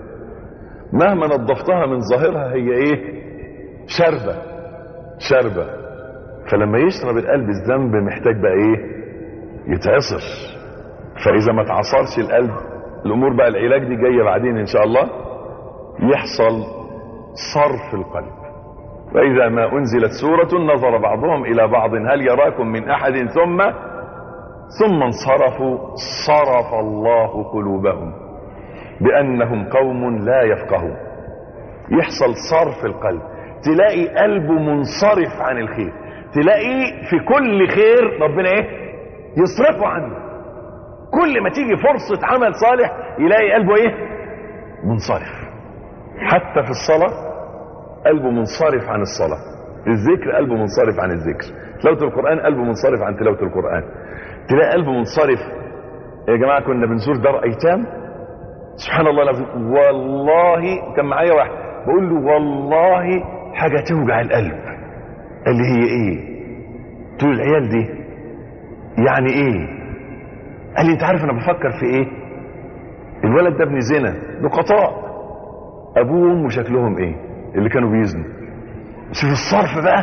مهما نظفتها من ظاهرها هي ايه شربة شربة فلما يشرب القلب الذنب محتاج بقى ايه يتعصر فاذا ما تعصرش القلب الامور بقى العلاج دي جايه بعدين ان شاء الله يحصل صرف القلب واذا ما انزلت سوره نظر بعضهم الى بعض هل يراكم من احد ثم ثم انصرفوا صرف الله قلوبهم بانهم قوم لا يفقهون يحصل صرف القلب تلاقي قلبه منصرف عن الخير تلاقي في كل خير ربنا ايه يصرفه عنه كل ما تيجي فرصة عمل صالح يلاقي قلبه ايه منصرف حتى في الصلاة قلبه منصرف عن الصلاة الذكر قلبه منصرف عن الذكر تلاوة القرآن قلبه منصرف عن تلاوة القرآن تلاقي قلبه منصرف يا جماعة كنا بنزور دار أيتام سبحان الله العظيم والله كان معايا واحد بقول له والله حاجة توجع القلب قال لي هي ايه تقول العيال دي يعني ايه قال لي انت عارف انا بفكر في ايه الولد ده ابن زنا لقطاء ابوه وامه شكلهم ايه اللي كانوا بيزنوا شوف الصرف بقى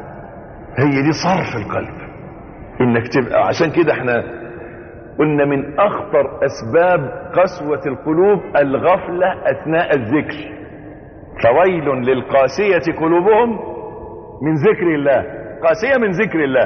هي دي صرف القلب انك تبقى عشان كده احنا قلنا من اخطر اسباب قسوة القلوب الغفلة اثناء الذكر فويل للقاسية قلوبهم من ذكر الله قاسية من ذكر الله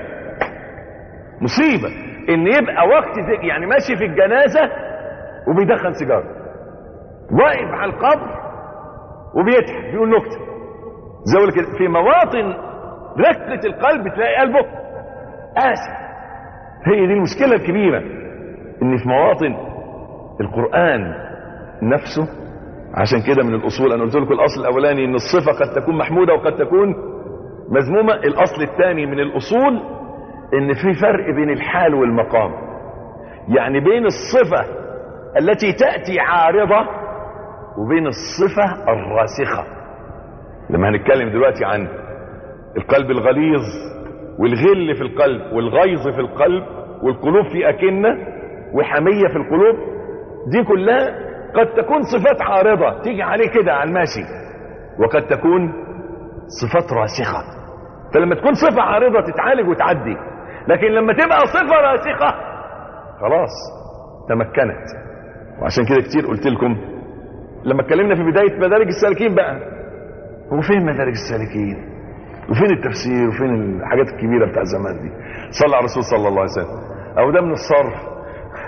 مصيبة ان يبقى وقت ذكر يعني ماشي في الجنازة وبيدخن سيجارة واقف على القبر وبيضحك بيقول نكتة زي ما كده في مواطن رقة القلب تلاقي قلبه قاسي هي دي المشكلة الكبيرة ان في مواطن القرآن نفسه عشان كده من الاصول انا قلت لكم الاصل الاولاني ان الصفة قد تكون محمودة وقد تكون مذمومة الاصل الثاني من الاصول ان في فرق بين الحال والمقام يعني بين الصفة التي تأتي عارضة وبين الصفة الراسخة لما هنتكلم دلوقتي عن القلب الغليظ والغل في القلب والغيظ في القلب والقلوب في أكنة وحمية في القلوب دي كلها قد تكون صفات عارضة تيجي عليه كده على الماشي وقد تكون صفات راسخة فلما تكون صفة عارضة تتعالج وتعدي لكن لما تبقى صفة راسخة خلاص تمكنت وعشان كده كتير قلت لكم لما اتكلمنا في بداية مدارج السالكين بقى هو فين مدارج السالكين وفين التفسير وفين الحاجات الكبيرة بتاع زمان دي صلى على الرسول صلى الله عليه وسلم او ده من الصرف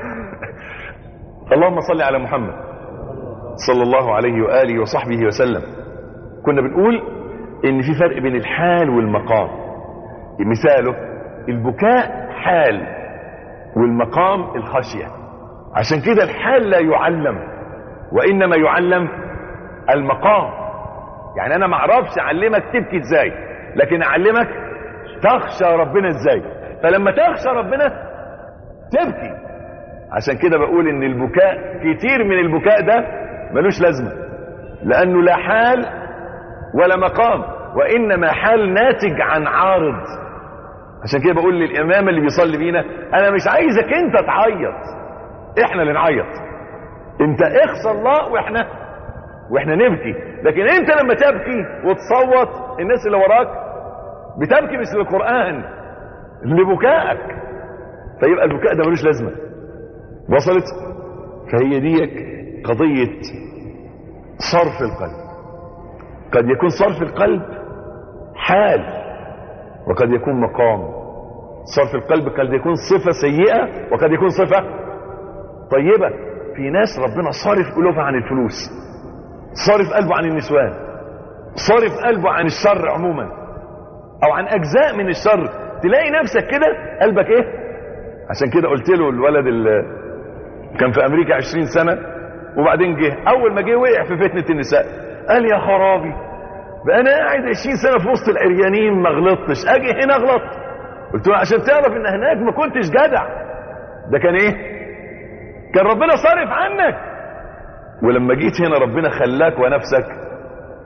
اللهم صل على محمد صلى الله عليه وآله وصحبه وسلم كنا بنقول ان في فرق بين الحال والمقام مثاله البكاء حال والمقام الخشية عشان كده الحال لا يعلم وانما يعلم المقام يعني انا ما اعرفش اعلمك تبكي ازاي لكن اعلمك تخشى ربنا ازاي فلما تخشى ربنا تبكي عشان كده بقول ان البكاء كتير من البكاء ده ملوش لازمة لانه لا حال ولا مقام وانما حال ناتج عن عارض عشان كده بقول للامام اللي بيصلي بينا انا مش عايزك انت تعيط احنا اللي نعيط انت اخصى الله واحنا واحنا نبكي لكن انت لما تبكي وتصوت الناس اللي وراك بتبكي مثل القرآن لبكائك فيبقى البكاء ده ملوش لازمة وصلت فهي دي قضية صرف القلب قد يكون صرف القلب حال وقد يكون مقام صرف القلب قد يكون صفة سيئة وقد يكون صفة طيبة في ناس ربنا صارف قلوبها عن الفلوس صارف قلبه عن النسوان صارف قلبه عن الشر عموما او عن اجزاء من الشر تلاقي نفسك كده قلبك ايه عشان كده قلت له الولد اللي كان في امريكا عشرين سنة وبعدين جه اول ما جه وقع في فتنة النساء قال يا خرابي بقى انا قاعد عشرين سنة في وسط العريانين ما غلطتش اجي هنا اغلط قلت له عشان تعرف ان هناك ما كنتش جدع ده كان ايه كان ربنا صارف عنك ولما جيت هنا ربنا خلاك ونفسك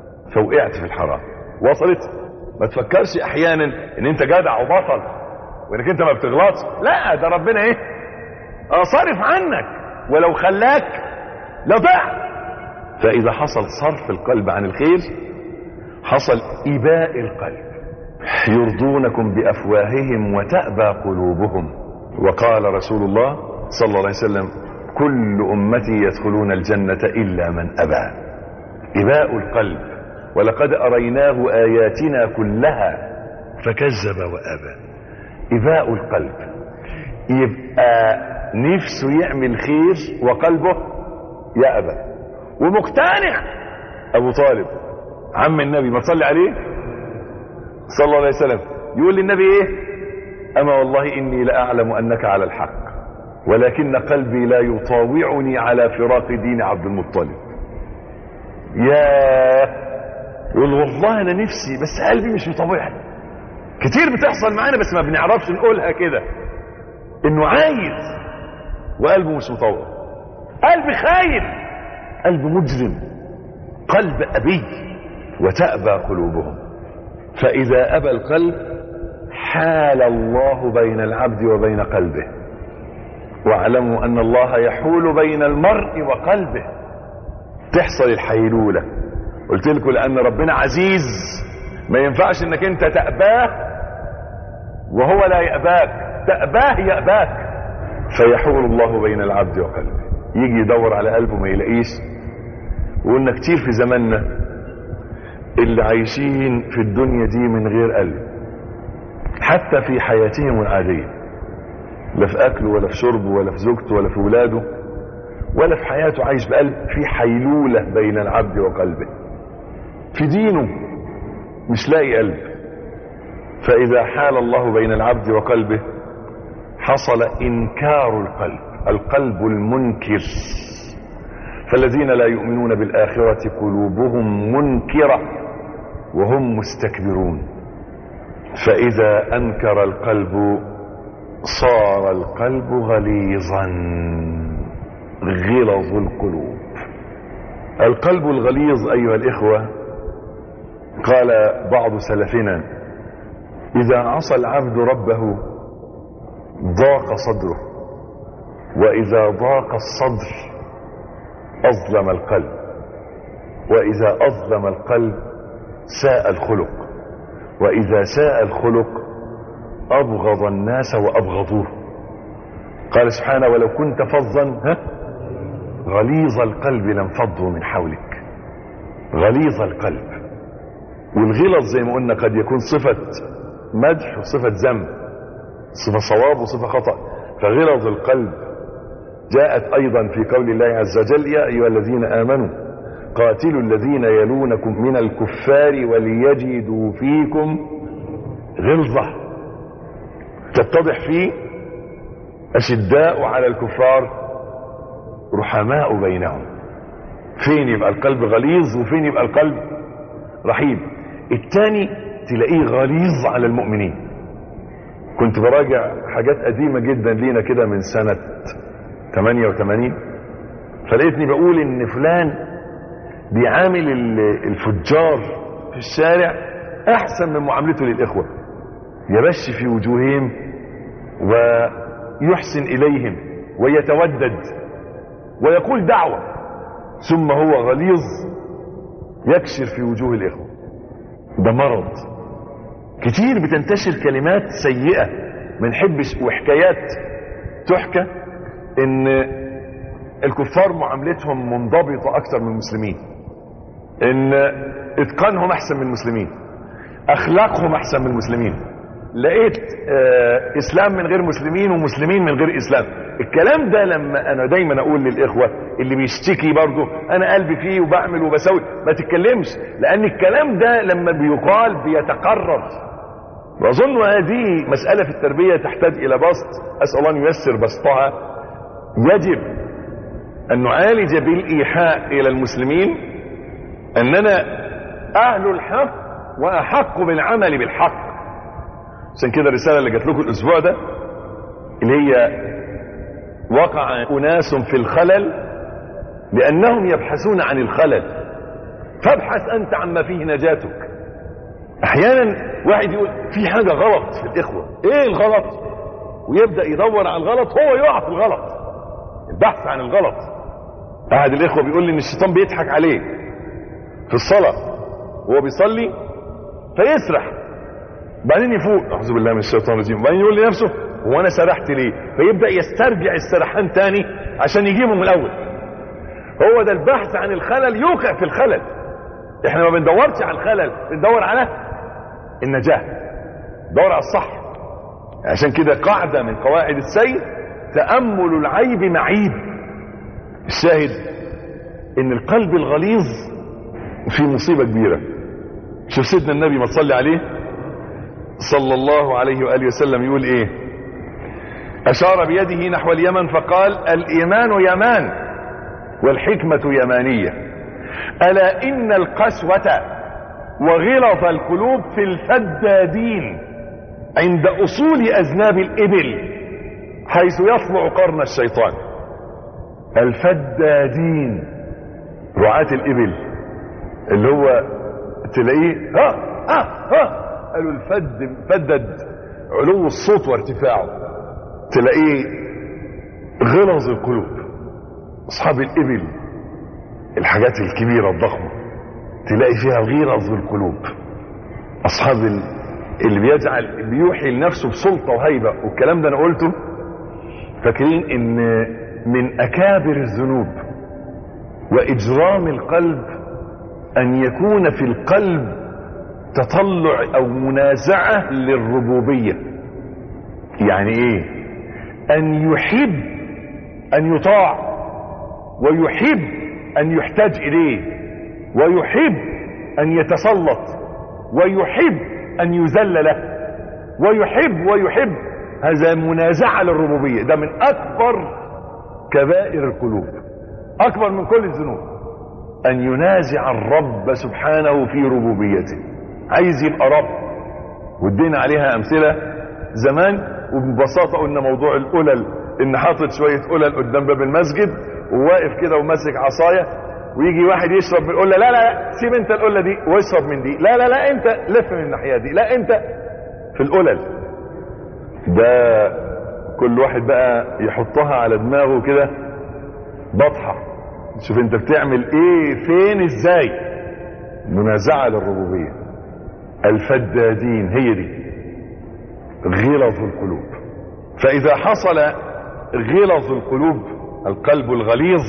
فوقعت في الحرام وصلت ما تفكرش احيانا ان انت جدع وبطل وانك انت ما بتغلطش لا ده ربنا ايه اه صارف عنك ولو خلاك لضعت فاذا حصل صرف القلب عن الخير حصل اباء القلب يرضونكم بافواههم وتابى قلوبهم وقال رسول الله صلى الله عليه وسلم كل امتي يدخلون الجنه الا من ابى اباء القلب ولقد اريناه اياتنا كلها فكذب وابى اباء القلب يبقى نفسه يعمل خير وقلبه يأبى ومقتنع ابو طالب عم النبي ما تصلي عليه صلى الله عليه وسلم يقول للنبي ايه اما والله اني لاعلم انك على الحق ولكن قلبي لا يطاوعني على فراق دين عبد المطلب يا يقول والله انا نفسي بس قلبي مش مطاوعني كتير بتحصل معانا بس ما بنعرفش نقولها كده انه عايز وقلبه مش مطوع قلب خايف قلب مجرم قلب ابي وتأبى قلوبهم فاذا ابى القلب حال الله بين العبد وبين قلبه واعلموا ان الله يحول بين المرء وقلبه تحصل الحيلولة قلت لكم لان ربنا عزيز ما ينفعش انك انت تأباه وهو لا يأباك تأباه يأباك فيحول الله بين العبد وقلبه يجي يدور على قلبه ما يلاقيش وقلنا كتير في زماننا اللي عايشين في الدنيا دي من غير قلب حتى في حياتهم العادية لا في أكله ولا في شربه ولا في زوجته ولا في ولاده ولا في حياته عايش بقلب في حيلولة بين العبد وقلبه في دينه مش لاقي قلب فإذا حال الله بين العبد وقلبه حصل إنكار القلب القلب المنكر فالذين لا يؤمنون بالآخرة قلوبهم منكرة وهم مستكبرون فإذا أنكر القلب صار القلب غليظا غلظ القلوب القلب الغليظ أيها الإخوة قال بعض سلفنا إذا عصى العبد ربه ضاق صدره وإذا ضاق الصدر أظلم القلب وإذا أظلم القلب ساء الخلق وإذا ساء الخلق أبغض الناس وأبغضوه قال سبحانه ولو كنت فظا ها غليظ القلب لانفضوا من حولك غليظ القلب والغلظ زي ما قلنا قد يكون صفة مدح وصفة ذم صفة صواب وصفة خطأ فغلظ القلب جاءت ايضا في قول الله عز وجل يا ايها الذين امنوا قاتلوا الذين يلونكم من الكفار وليجدوا فيكم غلظة تتضح فيه اشداء على الكفار رحماء بينهم فين يبقى القلب غليظ وفين يبقى القلب رحيم الثاني تلاقيه غليظ على المؤمنين كنت براجع حاجات قديمة جدا لينا كده من سنة 88 فلقيتني بقول ان فلان بيعامل الفجار في الشارع احسن من معاملته للاخوة يبش في وجوههم ويحسن اليهم ويتودد ويقول دعوة ثم هو غليظ يكشر في وجوه الاخوة ده مرض كتير بتنتشر كلمات سيئة من حبش وحكايات تحكى ان الكفار معاملتهم منضبطة اكتر من المسلمين ان اتقانهم احسن من المسلمين اخلاقهم احسن من المسلمين لقيت اه اسلام من غير مسلمين ومسلمين من غير اسلام الكلام ده لما انا دايما اقول للاخوة اللي بيشتكي برضه انا قلبي فيه وبعمل وبسوي ما تتكلمش لان الكلام ده لما بيقال بيتقرر واظن هذه مسألة في التربية تحتاج الى بسط اسأل الله ان ييسر بسطها يجب ان نعالج بالايحاء الى المسلمين اننا اهل الحق واحق بالعمل بالحق عشان كده الرسالة اللي جات لكم الاسبوع ده اللي هي وقع اناس في الخلل لانهم يبحثون عن الخلل فابحث انت عما فيه نجاتك احيانا واحد يقول في حاجة غلط في الاخوة ايه الغلط ويبدأ يدور على الغلط هو يقع في الغلط البحث عن الغلط احد الاخوة بيقول لي ان الشيطان بيضحك عليه في الصلاة وهو بيصلي فيسرح بعدين يفوق اعوذ بالله من الشيطان الرجيم وبعدين يقول لنفسه هو انا سرحت ليه فيبدا يسترجع السرحان تاني عشان يجيبه من الاول هو ده البحث عن الخلل يوقع في الخلل احنا ما بندورش على الخلل بندور على النجاة ندور على الصح عشان كده قاعدة من قواعد السير تأمل العيب معيب الشاهد ان القلب الغليظ في مصيبة كبيرة شوف سيدنا النبي ما تصلي عليه صلى الله عليه وآله وسلم يقول ايه اشار بيده نحو اليمن فقال الايمان يمان والحكمة يمانية الا ان القسوة وغلظ القلوب في الفدادين عند اصول اذناب الابل حيث يطلع قرن الشيطان الفدادين رعاة الابل اللي هو تلاقيه ها ها ها قالوا الفد فدد علو الصوت وارتفاعه تلاقيه غلظ القلوب اصحاب الابل الحاجات الكبيرة الضخمة تلاقي فيها غلظ القلوب اصحاب اللي بيجعل بيوحي لنفسه بسلطة وهيبة والكلام ده انا قلته فاكرين ان من اكابر الذنوب واجرام القلب ان يكون في القلب تطلع او منازعة للربوبية يعني ايه ان يحب ان يطاع ويحب ان يحتاج اليه ويحب ان يتسلط ويحب ان يذل له ويحب ويحب هذا منازعة للربوبية ده من اكبر كبائر القلوب اكبر من كل الذنوب ان ينازع الرب سبحانه في ربوبيته عايز يبقى رب وادينا عليها امثلة زمان وببساطة قلنا موضوع القلل ان حاطط شوية قلل قدام باب المسجد وواقف كده وماسك عصاية ويجي واحد يشرب من القلة لا لا لا سيب انت القلة دي واشرب من دي لا لا لا انت لف من الناحية دي لا انت في القلل ده كل واحد بقى يحطها على دماغه كده بطحة شوف انت بتعمل ايه فين ازاي منازعة للربوبية الفدادين هي دي غلظ القلوب فاذا حصل غلظ القلوب القلب الغليظ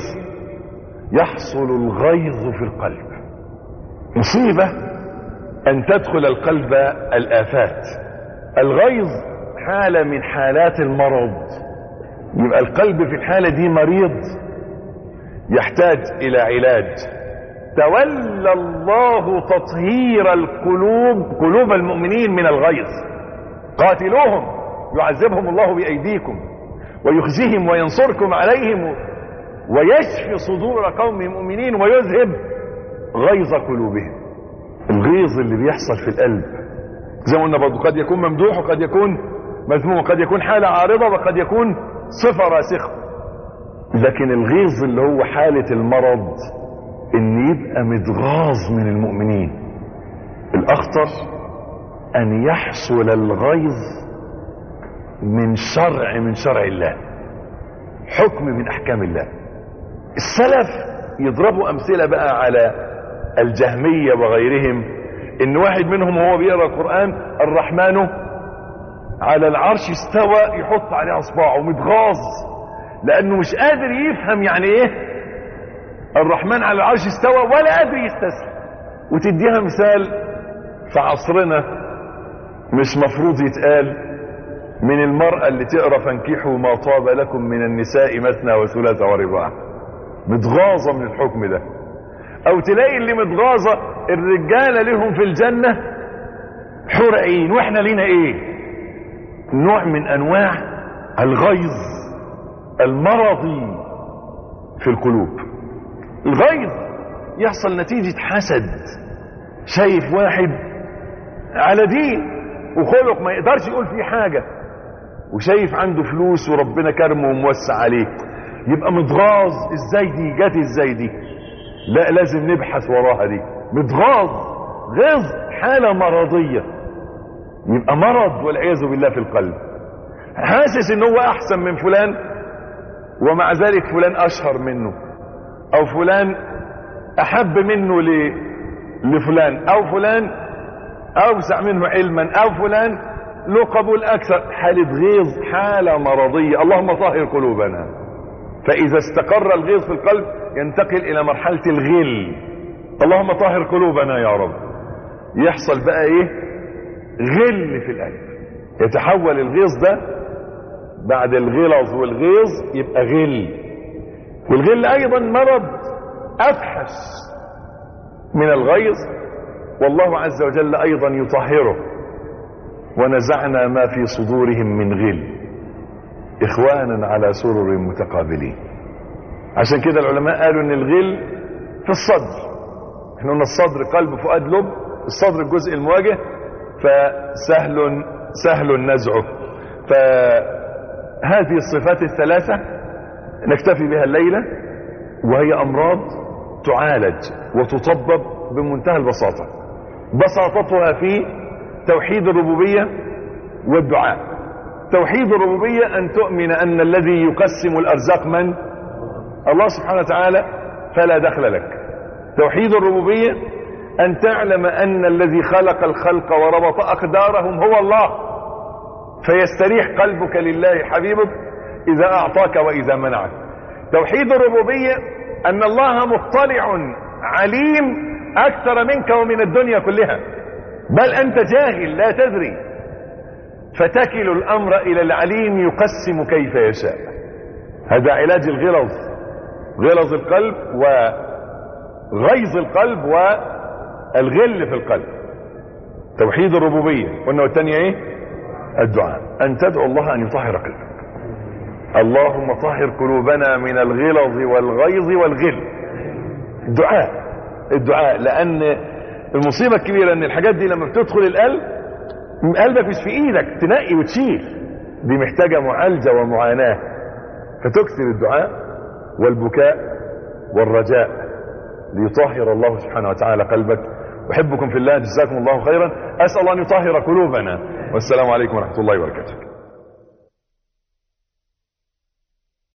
يحصل الغيظ في القلب مصيبة ان تدخل القلب الافات الغيظ حالة من حالات المرض يبقى القلب في الحالة دي مريض يحتاج الى علاج تولى الله تطهير القلوب قلوب المؤمنين من الغيظ قاتلوهم يعذبهم الله بأيديكم ويخزيهم وينصركم عليهم ويشفي صدور قوم مؤمنين ويذهب غيظ قلوبهم الغيظ اللي بيحصل في القلب زي ما قلنا برضه قد يكون ممدوح وقد يكون مذموم وقد يكون حالة عارضة وقد يكون صفة راسخة لكن الغيظ اللي هو حالة المرض ان يبقى متغاظ من المؤمنين الاخطر ان يحصل الغيظ من شرع من شرع الله حكم من احكام الله السلف يضربوا امثلة بقى على الجهمية وغيرهم ان واحد منهم وهو بيقرأ القرآن الرحمن على العرش استوى يحط عليه اصبعه متغاظ لانه مش قادر يفهم يعني ايه الرحمن على العرش استوى ولا قادر يستسلم وتديها مثال في عصرنا مش مفروض يتقال من المرأة اللي تقرا فانكحوا ما طاب لكم من النساء مثنى وثلاث ورباع متغاظة من الحكم ده او تلاقي اللي متغاظة الرجالة لهم في الجنة حور عين واحنا لينا ايه نوع من انواع الغيظ المرضي في القلوب الغيظ يحصل نتيجة حسد شايف واحد على دين وخلق ما يقدرش يقول فيه حاجة وشايف عنده فلوس وربنا كرمه وموسع عليه يبقى متغاظ ازاي دي جت ازاي دي لا لازم نبحث وراها دي متغاظ غيظ حالة مرضية يبقى مرض والعياذ بالله في القلب حاسس ان هو احسن من فلان ومع ذلك فلان اشهر منه او فلان احب منه ل... لفلان او فلان اوسع منه علما او فلان له قبول اكثر حالة غيظ حالة مرضية اللهم طهر قلوبنا فاذا استقر الغيظ في القلب ينتقل الى مرحلة الغل اللهم طهر قلوبنا يا رب يحصل بقى ايه غل في القلب يتحول الغيظ ده بعد الغلظ والغيظ يبقى غل والغل ايضا مرض افحش من الغيظ والله عز وجل ايضا يطهره ونزعنا ما في صدورهم من غل اخوانا على سرر متقابلين عشان كده العلماء قالوا ان الغل في الصدر احنا قلنا الصدر قلب فؤاد لب الصدر الجزء المواجه فسهل سهل نزعه فهذه الصفات الثلاثة نكتفي بها الليلة وهي أمراض تعالج وتطبب بمنتهى البساطة بساطتها في توحيد الربوبية والدعاء توحيد الربوبية أن تؤمن أن الذي يقسم الأرزاق من الله سبحانه وتعالى فلا دخل لك توحيد الربوبية أن تعلم أن الذي خلق الخلق وربط أقدارهم هو الله فيستريح قلبك لله حبيبك إذا أعطاك وإذا منعك توحيد الربوبية أن الله مطلع عليم أكثر منك ومن الدنيا كلها بل أنت جاهل لا تدري فتكل الأمر إلى العليم يقسم كيف يشاء هذا علاج الغلظ غلظ القلب وغيظ القلب والغل في القلب توحيد الربوبية قلنا والتانية ايه الدعاء ان تدعو الله ان يطهر قلبك اللهم طهر قلوبنا من الغلظ والغيظ والغل الدعاء الدعاء لان المصيبة الكبيرة ان الحاجات دي لما بتدخل القلب قلبك مش في ايدك تنقي وتشيل دي محتاجة معالجة ومعاناة فتكثر الدعاء والبكاء والرجاء ليطهر الله سبحانه وتعالى قلبك احبكم في الله جزاكم الله خيرا اسال الله ان يطهر قلوبنا والسلام عليكم ورحمه الله وبركاته